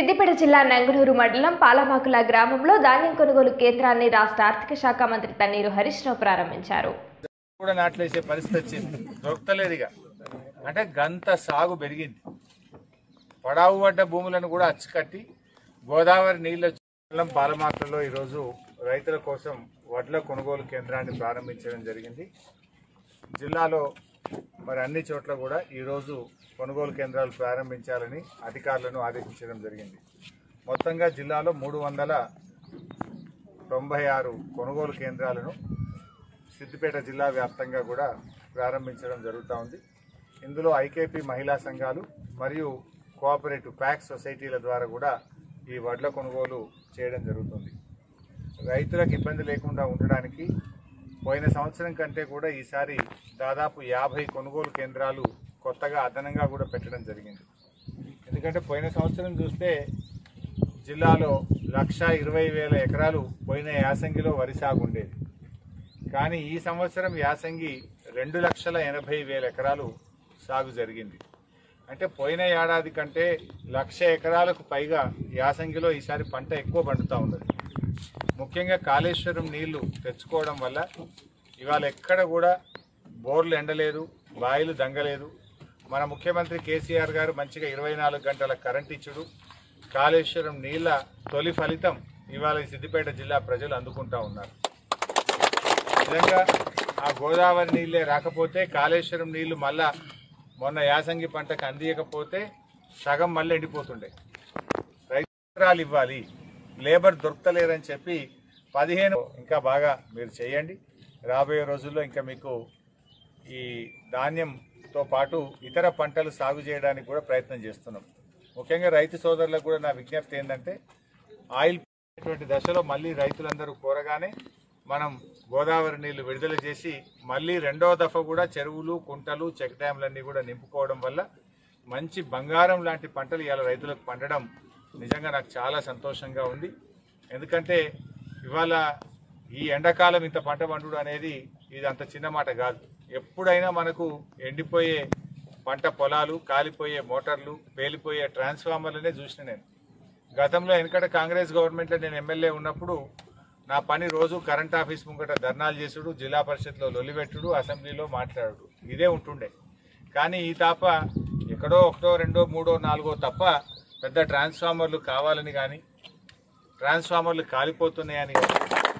సిద్దిపేట జిల్లా నంగనూరు మండలం పాలమాకుల గ్రామంలో ధాన్యం కొనుగోలు కేంద్రాన్ని రాష్ట్ర ఆర్థిక శాఖ మంత్రి తన్నీరు హరీష్ రావు ప్రారంభించారు కూడా నాట్లేసే పరిస్థితి వచ్చింది దొరకలేదు ఇక అంటే గంత సాగు పెరిగింది పడావు పడ్డ భూములను కూడా అచ్చుకట్టి గోదావరి నీళ్ళ మండలం పాలమాకులలో ఈరోజు రైతుల కోసం వడ్ల కొనుగోలు కేంద్రాన్ని ప్రారంభించడం జరిగింది జిల్లాలో మరి అన్ని చోట్ల కూడా ఈరోజు కొనుగోలు కేంద్రాలు ప్రారంభించాలని అధికారులను ఆదేశించడం జరిగింది మొత్తంగా జిల్లాలో మూడు వందల తొంభై ఆరు కొనుగోలు కేంద్రాలను సిద్దిపేట జిల్లా వ్యాప్తంగా కూడా ప్రారంభించడం జరుగుతూ ఉంది ఇందులో ఐకేపీ మహిళా సంఘాలు మరియు కోఆపరేటివ్ ప్యాక్ సొసైటీల ద్వారా కూడా ఈ వడ్ల కొనుగోలు చేయడం జరుగుతుంది రైతులకు ఇబ్బంది లేకుండా ఉండడానికి పోయిన సంవత్సరం కంటే కూడా ఈసారి దాదాపు యాభై కొనుగోలు కేంద్రాలు కొత్తగా అదనంగా కూడా పెట్టడం జరిగింది ఎందుకంటే పోయిన సంవత్సరం చూస్తే జిల్లాలో లక్ష ఇరవై వేల ఎకరాలు పోయిన యాసంగిలో వరి సాగు ఉండేది కానీ ఈ సంవత్సరం యాసంగి రెండు లక్షల ఎనభై వేల ఎకరాలు సాగు జరిగింది అంటే పోయిన ఏడాది కంటే లక్ష ఎకరాలకు పైగా యాసంగిలో ఈసారి పంట ఎక్కువ పండుతూ ఉన్నది ముఖ్యంగా కాళేశ్వరం నీళ్లు తెచ్చుకోవడం వల్ల ఇవాళ ఎక్కడ కూడా బోర్లు ఎండలేదు బాయిలు దంగలేదు మన ముఖ్యమంత్రి కేసీఆర్ గారు మంచిగా ఇరవై నాలుగు గంటల కరెంట్ ఇచ్చుడు కాళేశ్వరం నీళ్ల తొలి ఫలితం ఇవాళ ఈ సిద్దిపేట జిల్లా ప్రజలు అందుకుంటా ఉన్నారు నిజంగా ఆ గోదావరి నీళ్ళే రాకపోతే కాళేశ్వరం నీళ్లు మళ్ళా మొన్న యాసంగి పంటకు అందియకపోతే సగం మళ్ళీ ఎండిపోతుండే రైతురాలు ఇవ్వాలి లేబర్ దొరకలేరని చెప్పి పదిహేను ఇంకా బాగా మీరు చేయండి రాబోయే రోజుల్లో ఇంకా మీకు ఈ ధాన్యంతో పాటు ఇతర పంటలు సాగు చేయడానికి కూడా ప్రయత్నం చేస్తున్నాం ముఖ్యంగా రైతు సోదరులకు కూడా నా విజ్ఞప్తి ఏంటంటే ఆయిల్ అటువంటి దశలో మళ్ళీ రైతులందరూ కోరగానే మనం గోదావరి నీళ్లు విడుదల చేసి మళ్ళీ రెండో దఫ కూడా చెరువులు కుంటలు చెక్ డ్యాంలన్నీ కూడా నింపుకోవడం వల్ల మంచి బంగారం లాంటి పంటలు ఇవాళ రైతులకు పండడం నిజంగా నాకు చాలా సంతోషంగా ఉంది ఎందుకంటే ఇవాళ ఈ ఎండాకాలం ఇంత పంట పండుడు అనేది ఇది అంత చిన్న మాట కాదు ఎప్పుడైనా మనకు ఎండిపోయే పంట పొలాలు కాలిపోయే మోటార్లు పేలిపోయే ట్రాన్స్ఫార్మర్లనే చూసిన నేను గతంలో వెనకట కాంగ్రెస్ గవర్నమెంట్లో నేను ఎమ్మెల్యే ఉన్నప్పుడు నా పని రోజు కరెంట్ ఆఫీస్ ముంగట ధర్నాలు చేసుడు జిల్లా పరిషత్లో లొల్లిపెట్టుడు అసెంబ్లీలో మాట్లాడు ఇదే ఉంటుండే కానీ ఈ తాప ఎక్కడో ఒకటో రెండో మూడో నాలుగో తప్ప పెద్ద ట్రాన్స్ఫార్మర్లు కావాలని కానీ ట్రాన్స్ఫార్మర్లు కాలిపోతున్నాయని కానీ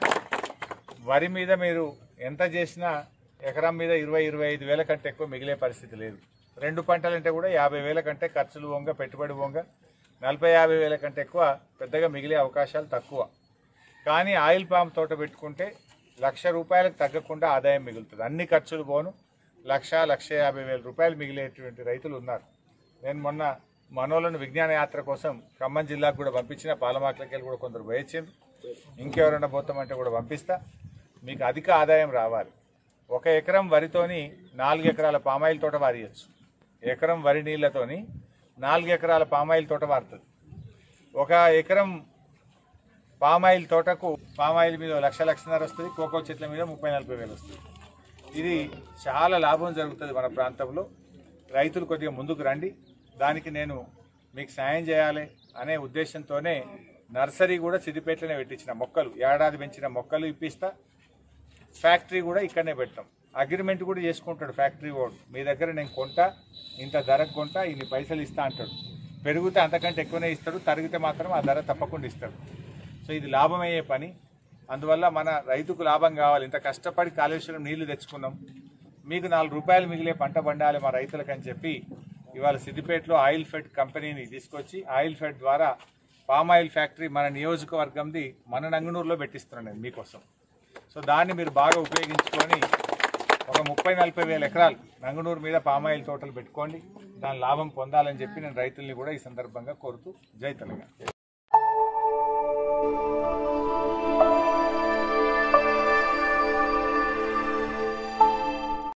వరి మీద మీరు ఎంత చేసినా ఎకరం మీద ఇరవై ఇరవై ఐదు వేల కంటే ఎక్కువ మిగిలే పరిస్థితి లేదు రెండు పంటలంటే కూడా యాభై వేల కంటే ఖర్చులు వంగ పెట్టుబడి వంగ నలభై యాభై వేల కంటే ఎక్కువ పెద్దగా మిగిలే అవకాశాలు తక్కువ కానీ ఆయిల్ పామ్ తోట పెట్టుకుంటే లక్ష రూపాయలకు తగ్గకుండా ఆదాయం మిగులుతుంది అన్ని ఖర్చులు పోను లక్ష లక్ష యాభై వేల రూపాయలు మిగిలేటువంటి రైతులు ఉన్నారు నేను మొన్న మనోళ్ళను విజ్ఞాన యాత్ర కోసం ఖమ్మం జిల్లాకు కూడా పంపించిన పాలమాకలకి వెళ్ళి కూడా కొందరు పోయొచ్చిండ్రు ఇంకెవరైనా పోతామంటే కూడా పంపిస్తా మీకు అధిక ఆదాయం రావాలి ఒక ఎకరం వరితోని నాలుగు ఎకరాల పామాయిల్ తోట వారియచ్చు ఎకరం వరి నీళ్లతోని నాలుగు ఎకరాల పామాయిల్ తోట వారుతుంది ఒక ఎకరం పామాయిల్ తోటకు పామాయిల్ మీద లక్ష లక్షన్నర వస్తుంది కోకో చెట్ల మీద ముప్పై నలభై వేలు వస్తుంది ఇది చాలా లాభం జరుగుతుంది మన ప్రాంతంలో రైతులు కొద్దిగా ముందుకు రండి దానికి నేను మీకు సాయం చేయాలి అనే ఉద్దేశంతోనే నర్సరీ కూడా సిద్దిపేటలోనే పెట్టించిన మొక్కలు ఏడాది పెంచిన మొక్కలు ఇప్పిస్తా ఫ్యాక్టరీ కూడా ఇక్కడనే పెడతాం అగ్రిమెంట్ కూడా చేసుకుంటాడు ఫ్యాక్టరీ వాడు మీ దగ్గర నేను కొంటా ఇంత ధరకు కొంటా ఇన్ని పైసలు ఇస్తా అంటాడు పెరిగితే అంతకంటే ఎక్కువనే ఇస్తాడు తరిగితే మాత్రం ఆ ధర తప్పకుండా ఇస్తాడు సో ఇది లాభమయ్యే పని అందువల్ల మన రైతుకు లాభం కావాలి ఇంత కష్టపడి కాళేశ్వరం నీళ్లు తెచ్చుకున్నాం మీకు నాలుగు రూపాయలు మిగిలే పంట పండాలి మా రైతులకు అని చెప్పి ఇవాళ సిద్దిపేటలో ఆయిల్ ఫెడ్ కంపెనీని తీసుకొచ్చి ఆయిల్ ఫెడ్ ద్వారా పామ్ ఆయిల్ ఫ్యాక్టరీ మన నియోజకవర్గంది మన నంగునూరులో పెట్టిస్తున్నాను నేను మీకోసం సో దాన్ని మీరు బాగా ఉపయోగించుకొని ఒక ముప్పై నలభై వేల ఎకరాలు నంగునూరు మీద పామాయిల్ తోటలు పెట్టుకోండి దాని లాభం పొందాలని చెప్పి నేను రైతుల్ని కూడా ఈ సందర్భంగా కోరుతూ జై తెలంగాణ